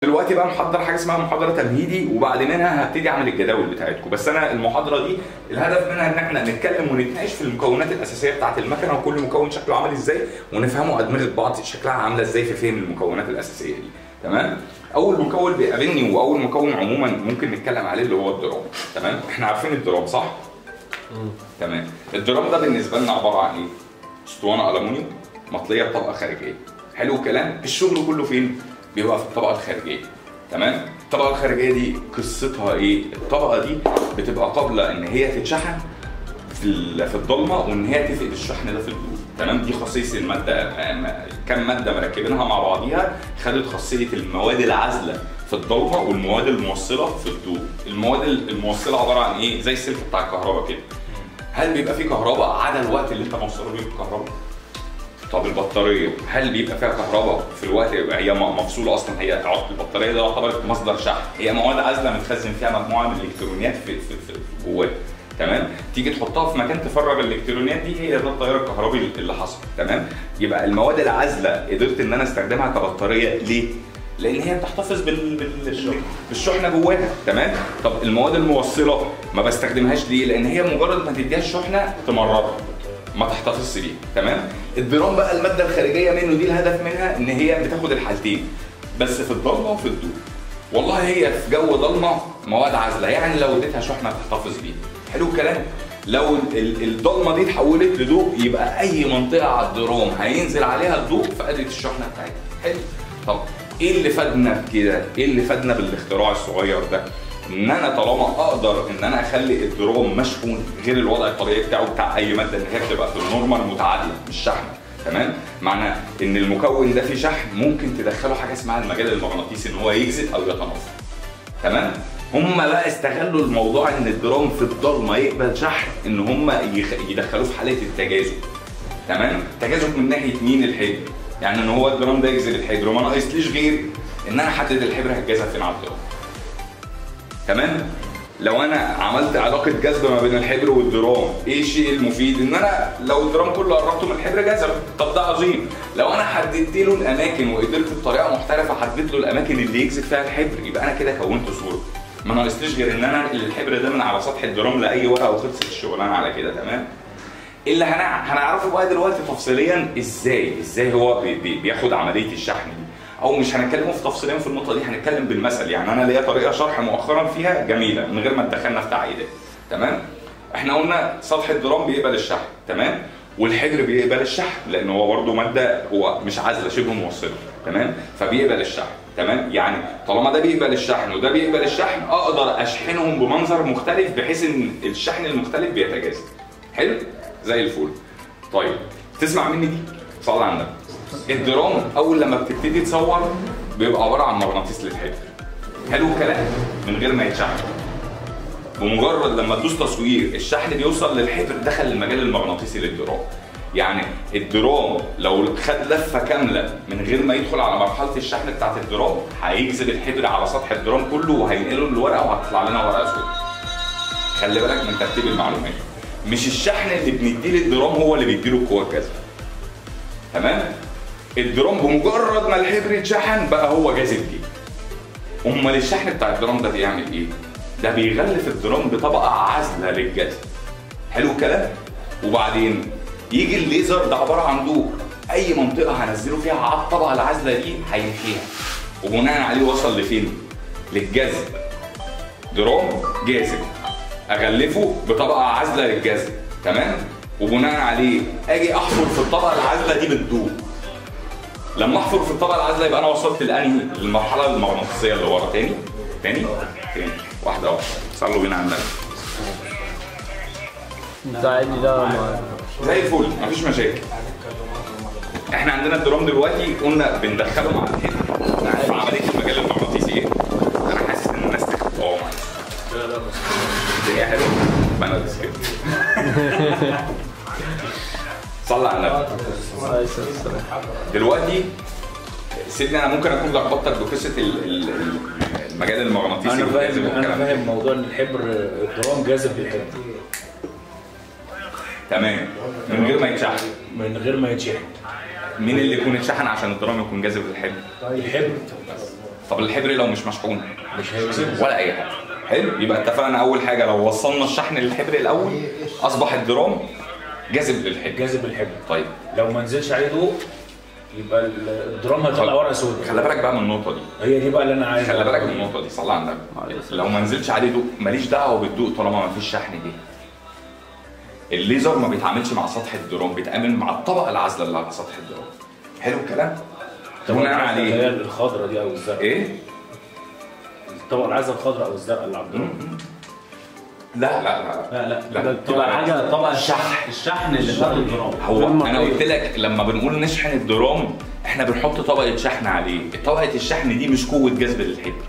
دلوقتي بقى محضر حاجه اسمها محاضره تمهيدي وبعد منها هبتدي اعمل الجداول بتاعتكم بس انا المحاضره دي الهدف منها ان احنا نتكلم ونتناقش في المكونات الاساسيه بتاعه المكنه وكل مكون شكله عامل ازاي ونفهمه ادمغه بعض شكلها عامله ازاي في فهم المكونات الاساسيه دي تمام اول مكون بيقابلني واول مكون عموما ممكن نتكلم عليه اللي هو الدرام تمام احنا عارفين الدرام صح تمام الدرام ده بالنسبه لنا عباره عن ايه اسطوانه المونيوم مطليه بطبقه خارجيه حلو الكلام الشغل كله فين بيبقى في الطبقه الخارجيه تمام الطبقه الخارجيه دي قصتها ايه الطبقه دي بتبقى قابله ان هي تتشحن في ال- في الضلمه وان هي تفقد الشحن ده في الضوء تمام دي خاصيه الماده آه، كم ماده مركبينها مع بعضيها خدت خاصيه المواد العازله في الضلمه والمواد الموصله في الضوء المواد الموصله عباره عن ايه زي السلك بتاع الكهرباء كده هل بيبقى فيه كهرباء عدا الوقت اللي انت موصله بيه بالكهرباء طب البطاريه هل بيبقى فيها كهرباء في الوقت هي م- مفصوله اصلا هي عطل البطاريه ده يعتبر مصدر شحن هي مواد عازله متخزن فيها مجموعه من الالكترونيات في في, في في جواها تمام تيجي تحطها في مكان تفرغ الالكترونيات دي هي ده التيار الكهربي اللي حصل تمام يبقى المواد العازله قدرت ان انا استخدمها كبطاريه ليه لان هي بتحتفظ بال... بال... بالشحنه جواها تمام طب المواد الموصله ما بستخدمهاش ليه لان هي مجرد ما تديها الشحنه تمررها ما تحتفظش بيه تمام الدرام بقى الماده الخارجيه منه دي الهدف منها ان هي بتاخد الحالتين بس في الضلمه وفي الضوء والله هي في جو ضلمه مواد عازله يعني لو اديتها شحنه تحتفظ بيه حلو الكلام لو ال- ال- الضلمه دي اتحولت لضوء يبقى اي منطقه على الدرام هينزل عليها الضوء فقدت الشحنه بتاعتها حلو طب ايه اللي فادنا بكده ايه اللي فادنا بالاختراع الصغير ده ان انا طالما اقدر ان انا اخلي الدرام مشحون غير الوضع الطبيعي بتاعه بتاع اي ماده ان هي بتبقى في النورمال متعادله مش شحن تمام معنى ان المكون ده فيه شحن ممكن تدخله حاجه اسمها المجال المغناطيسي ان هو يجذب او يتنافر تمام هم بقى استغلوا الموضوع ان الدرام في الضلمه يقبل شحن ان هم يخ- يدخلوه في حاله التجاذب تمام التجاذب من ناحيه مين الحبر يعني ان هو الدرام ده يجذب الحبر وما ناقصليش غير ان انا احدد الحبر هتجذب فين على الدرام تمام لو انا عملت علاقه جذب ما بين الحبر والدرام ايه الشيء المفيد ان انا لو الدرام كله قربته من الحبر جذب طب ده عظيم لو انا حددت له الاماكن وقدرت بطريقه محترفه احدد له الاماكن اللي يجذب فيها الحبر يبقى انا كده كونت صوره ما ناقصليش غير ان انا انقل الحبر ده من على سطح الدرام لاي ورقه وخلصت الشغلانه على كده تمام اللي هنع- هنعرفه بقى دلوقتي تفصيليا ازاي ازاي هو بي بي بياخد عمليه الشحن دي او مش هنتكلم في تفصيليا في النقطه دي هنتكلم بالمثل يعني انا ليا طريقه شرح مؤخرا فيها جميله من غير ما اتدخلنا في تعقيدات تمام احنا قلنا سطح الدرام بيقبل الشحن تمام والحجر بيقبل الشحن لان هو برضه ماده هو مش عازله شبه موصله تمام فبيقبل الشحن تمام يعني طالما ده بيقبل الشحن وده بيقبل الشحن اقدر اشحنهم بمنظر مختلف بحيث ان الشحن المختلف بيتجاذب حلو زي الفل طيب تسمع مني دي صلى على النبي الدرام اول لما بتبتدي تصور بيبقى عباره عن مغناطيس للحبر حلو الكلام من غير ما يتشحن بمجرد لما تدوس تصوير الشحن بيوصل للحبر دخل المجال المغناطيسي للدرام يعني الدرام لو خد لفه كامله من غير ما يدخل على مرحله الشحن بتاعت الدرام هيجذب الحبر على سطح الدرام كله وهينقله للورقه وهتطلع لنا ورقه سوداء خلي بالك من ترتيب المعلومات مش الشحن اللي بنديه للدرام هو اللي بيديله القوه الجاذبه تمام الدرام بمجرد ما الحبر اتشحن بقى هو جاذب ليه امال الشحن بتاع الدرام ده بيعمل ايه ده بيغلف الدرام بطبقه عازله للجذب حلو الكلام وبعدين يجي الليزر ده عباره عن ضوء اي منطقه هنزله فيها على الطبقه العازله دي هينفيها وبناء عليه وصل لفين للجذب درام جاذب اغلفه بطبقه عازله للجذب تمام وبناء عليه اجي احفر في الطبقه العازله دي بالضوء لما احفر في الطبقه العازله يبقى انا وصلت لانهي للمرحله المغناطيسيه اللي ورا تاني تاني تاني واحده واحده صلوا بينا على النبي ساعدني ده ما زي الفل مفيش مشاكل احنا عندنا الدرام دلوقتي قلنا بندخله مع الحبر في عمليه المجال المغناطيسي ايه؟ انا حاسس ان الناس تخت اه معلش لا لا بس الدنيا حلوه بنا كده صلى على النبي عليه الصلاة والسلام. دلوقتي سيدنا انا ممكن اكون لخبطتك بقصه ال- ال- ال- المجال المغناطيسي انا والجاذب فاهم انا والكلام ده. فاهم موضوع ان الحبر الدرام جاذب للحبر تمام من غير ما يتشحن من غير ما يتشحن مين اللي يكون اتشحن عشان الدرام يكون جاذب للحبر الحبر طب الحبر لو مش مشحون مش هيجذب ولا اي حاجه حلو يبقى اتفقنا اول حاجه لو وصلنا الشحن للحبر الاول اصبح الدرام جاذب للحبر جاذب الحبر طيب لو ما نزلش عليه ضوء يبقى ال- الدرام هيطلع ورقه سوداء خلي بالك بقى من النقطه دي هي دي بقى اللي انا عايز خلي بالك من النقطه دي صلي على النبي لو ما نزلش عليه ضوء ماليش دعوه بالضوء طالما ما فيش شحن دي الليزر ما بيتعاملش مع سطح الدرام بيتعامل مع الطبقه العازله اللي على سطح الدرام حلو الكلام طب بناء اللي هي عليه الخضراء دي او الزرقاء ايه الطبقه العازله الخضراء او الزرقاء اللي على الدرام لا لا لا لا لا لا. ده بتبقى حاجه طبقه الشحن. الشحن اللي بتاخد الدرام هو غير انا مرئية. قلت لك لما بنقول نشحن الدرام احنا بنحط طبقه شحن عليه طبقه الشحن دي مش قوه جذب للحبر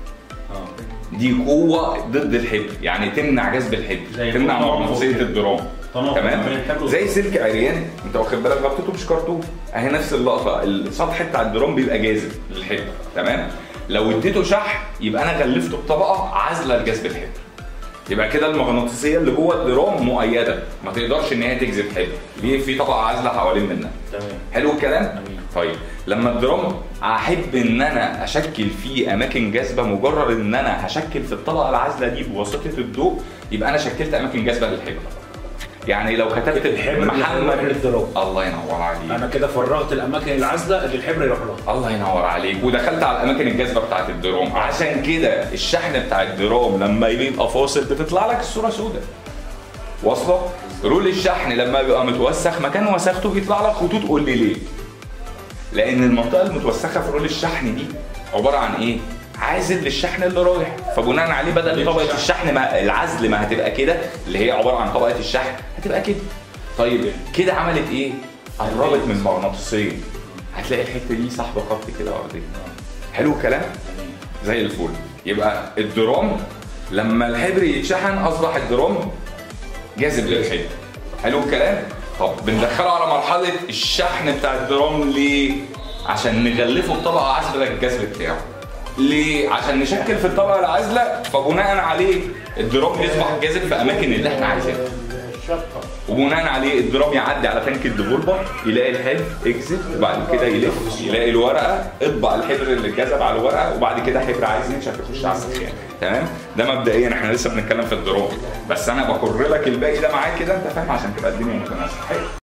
اه دي قوه ضد الحبر يعني تمنع جذب الحبر زي تمنع تناقض مغناطيسيه كده. الدرام تناقض تمام بين الحبر زي سلك عريان انت واخد بالك ربطته مش كرتون اهي نفس اللقطه السطح بتاع الدرام بيبقى جاذب للحبر تمام لو اديته شحن يبقى انا غلفته بطبقه عازله لجذب الحبر يبقى كده المغناطيسيه اللي جوه الدرام مؤيده ما تقدرش ان هي تجذب حبر ليه في طبقه عازله حوالين منها تمام حلو الكلام جميل. طيب لما الدرام احب ان انا اشكل فيه اماكن جاذبه مجرد ان انا هشكل في الطبقه العازله دي بواسطه الضوء يبقى انا شكلت اماكن جاذبه للحبر يعني لو كتبت الحبر اللي هيروح محمد للدرام الله ينور عليك انا كده فرغت الاماكن العازله اللي الحبر يروح لها الله ينور عليك ودخلت على الاماكن الجاذبه بتاعت الدرام عشان كده الشحن بتاع الدرام لما يبقى فاصل بتطلع لك الصوره سوداء واصله رول الشحن لما بيبقى متوسخ مكان وسخته بيطلع لك خطوط قول لي ليه لان المنطقه المتوسخه في رول الشحن دي عباره عن ايه عازل للشحن اللي رايح فبناء عليه بدل طبقه الشحن ما العزل ما هتبقى كده اللي هي عباره عن طبقه الشحن هتبقى كده طيب كده عملت ايه قربت من المغناطيسيه هتلاقي الحته دي سحب خط كده ارضيه حلو الكلام زي الفل يبقى الدرام لما الحبر يتشحن اصبح الدرام جاذب للحبر حلو الكلام طب بندخله على مرحله الشحن بتاع الدرام ليه عشان نغلفه بطبقه عازله للجذب بتاعه ليه عشان نشكل في الطبقه العازله فبناء عليه الدرام يصبح جاذب في اماكن اللي احنا عايزينها الشقه وبناء عليه الدرام يعدي على تانك الديفولبر يلاقي الحبر اكزت وبعد كده يلف يلاقي الورقه اطبع الحبر اللي اتجذب على الورقه وبعد كده حبر عايز ينشف يخش على السخان تمام ده مبدئيا احنا لسه بنتكلم في الدرام بس انا بكر لك الباقي ده معاك كده انت فاهم عشان تبقى الدنيا متناسقه حلو